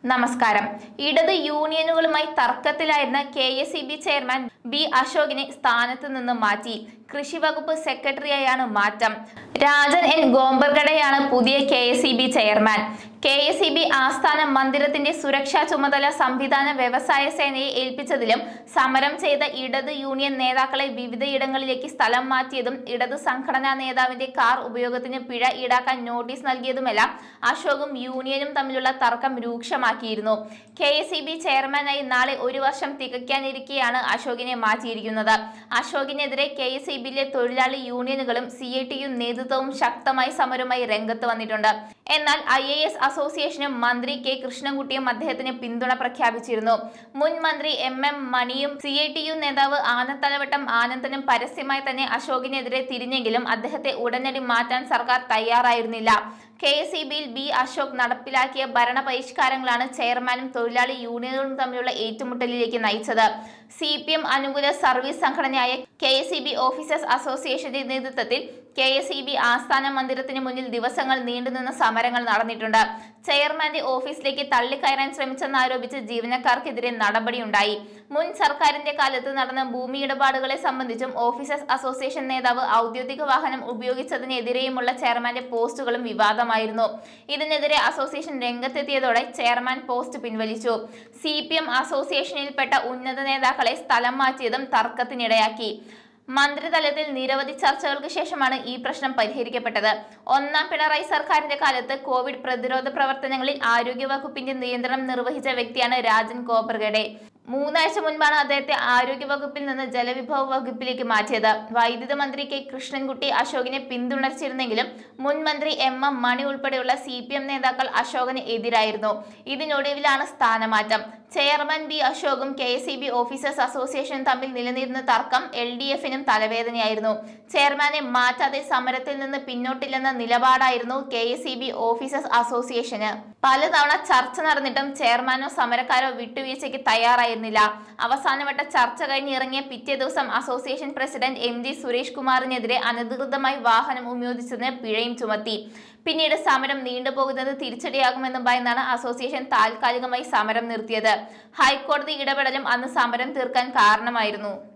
നമസ്കാരം ഇടത് യൂണിയനുകളുമായി തർക്കത്തിലായിരുന്ന K S E B chairman B അശോകിനെ സ്ഥാനത്ത് നിന്ന് മാറ്റി കൃഷി വകുപ്പ് സെക്രട്ടറിയായാണ് മാറ്റം രാജൻ എൻ ഗോംബർഗഡയാണ് പുതിയ K S E B chairman K S E B ആസ്ഥാന മന്ദിരത്തിന്റെ സുരക്ഷാ ചുമതല സംവിധാന വ്യവസായ സേനയെ ഏൽപ്പിച്ചതിലും സമരം ചെയ്ത ഇടത് യൂണിയൻ നേതാക്കളെ വിവിധയിടങ്ങളിലേക്ക് സ്ഥലം മാറ്റിയതും ഇടത് സംഘടനാ നേതാവിന്റെ കാർ ഉപയോഗത്തിന് പിഴ ഈടാക്കാൻ നോട്ടീസ് നൽകിയതുമെല്ലാം അശോകും യൂണിയനും തമ്മിലുള്ള തർക്കം രൂക്ഷമാക്കിയിരുന്നു കെ എസ് ഇ ബി ചെയർമാനായി നാളെ ഒരു വർഷം തികയ്ക്കാനിരിക്കെയാണ് അശോകിനെ മാറ്റിയിരിക്കുന്നത് അശോകിനെതിരെ കെ എസ് ഇ ബിയിലെ തൊഴിലാളി യൂണിയനുകളും സി ഐ ടിയും നേതൃത്വവും ശക്തമായി സമരവുമായി രംഗത്ത് വന്നിട്ടുണ്ട് എന്നാൽ ഐ എ എസ് അസോസിയേഷനും മന്ത്രി കെ കൃഷ്ണൻകുട്ടിയും അദ്ദേഹത്തിന് പിന്തുണ പ്രഖ്യാപിച്ചിരുന്നു മുൻ മന്ത്രി എം എം മണിയും സി ഐ ടി യു നേതാവ് ആനത്തലവട്ടം ആനന്ദനും പരസ്യമായി തന്നെ അശോകിനെതിരെ തിരിഞ്ഞെങ്കിലും അദ്ദേഹത്തെ ഉടനടി മാറ്റാൻ സർക്കാർ തയ്യാറായിരുന്നില്ല കെ എസ് ഇ ബിയിൽ ബി അശോക് നടപ്പിലാക്കിയ ഭരണ പരിഷ്കാരങ്ങളാണ് ചെയർമാനും തൊഴിലാളി യൂണിയനുകളും തമ്മിലുള്ള ഏറ്റുമുട്ടലിലേക്ക് നയിച്ചത് സി പി എം അനുകൂല സർവീസ് സംഘടനയായ K S E B officers അസോസിയേഷന്റെ നേതൃത്വത്തിൽ കെ എസ് ഇ ബി ആസ്ഥാന മന്ദിരത്തിന് മുന്നിൽ ദിവസങ്ങൾ നീണ്ടുനിന്ന സമരങ്ങൾ നടന്നിട്ടുണ്ട് ചെയർമാന്റെ ഓഫീസിലേക്ക് തള്ളിക്കയറാൻ ശ്രമിച്ചെന്നാരോപിച്ച് ജീവനക്കാർക്കെതിരെ നടപടിയുണ്ടായി മുൻ സർക്കാരിന്റെ കാലത്ത് നടന്ന ഭൂമി ഇടപാടുകളെ സംബന്ധിച്ചും ഓഫീസേഴ്സ് അസോസിയേഷൻ നേതാവ് ഔദ്യോഗിക വാഹനം ഉപയോഗിച്ചതിനെതിരെയുമുള്ള ചെയർമാന്റെ പോസ്റ്റുകളും വിവാദമായിരുന്നു ഇതിനെതിരെ അസോസിയേഷൻ രംഗത്തെത്തിയതോടെ ചെയർമാൻ പോസ്റ്റ് പിൻവലിച്ചു സി പി എം അസോസിയേഷനിൽപ്പെട്ട ഉന്നത നേതാക്കളെ സ്ഥലം മാറ്റിയതും തർക്കത്തിനിടയാക്കി മന്ത്രിതലത്തിൽ നിരവധി ചർച്ചകൾക്ക് ശേഷമാണ് ഈ പ്രശ്നം പരിഹരിക്കപ്പെട്ടത് ഒന്നാം പിണറായി സർക്കാരിന്റെ കാലത്ത് കോവിഡ് പ്രതിരോധ പ്രവർത്തനങ്ങളിൽ ആരോഗ്യവകുപ്പിന്റെ നിയന്ത്രണം നിർവഹിച്ച വ്യക്തിയാണ് രാജൻ കോപ്പർഗഡെ മൂന്നാഴ്ച മുൻപാണ് അദ്ദേഹത്തെ ആരോഗ്യവകുപ്പിൽ നിന്ന് ജലവിഭവ വകുപ്പിലേക്ക് മാറ്റിയത് വൈദ്യുത മന്ത്രി കെ കൃഷ്ണൻകുട്ടി അശോകിനെ പിന്തുണച്ചിരുന്നെങ്കിലും മുൻ മന്ത്രി എം എം മണി ഉൾപ്പെടെയുള്ള സി പി എം നേതാക്കൾ അശോകന് എതിരായിരുന്നു ഇതിനൊടുവിലാണ് സ്ഥാനമാറ്റം ചെയർമാൻ ബി അശോകും K S E B officers അസോസിയേഷനും തമ്മിൽ നിലനിരുന്ന തർക്കം എൽ ഡി എഫിനും തലവേദനയായിരുന്നു ചെയർമാനെ മാറ്റാതെ സമരത്തിൽ നിന്ന് പിന്നോട്ടില്ലെന്ന നിലപാടായിരുന്നു K S E B officers അസോസിയേഷന് പലതവണ ചർച്ച നടന്നിട്ടും ചെയർമാനോ സമരക്കാരോ വിട്ടുവീഴ്ചയ്ക്ക് തയ്യാറായിരുന്നില്ല അവസാനവട്ട ചർച്ച കഴിഞ്ഞ് ഇറങ്ങിയ പിറ്റേ ദിവസം association president M G Suresh കുമാറിനെതിരെ അനധികൃതമായി വാഹനം ഉപയോഗിച്ചതിന് പിഴയും ചുമത്തി പിന്നീട് സമരം നീണ്ടുപോകുന്നത് തിരിച്ചടിയാകുമെന്ന് ഭയന്നാണ് അസോസിയേഷൻ താൽക്കാലികമായി സമരം നിർത്തിയത് ഹൈക്കോടതി ഇടപെടലും അന്ന് സമരം തീർക്കാൻ കാരണമായിരുന്നു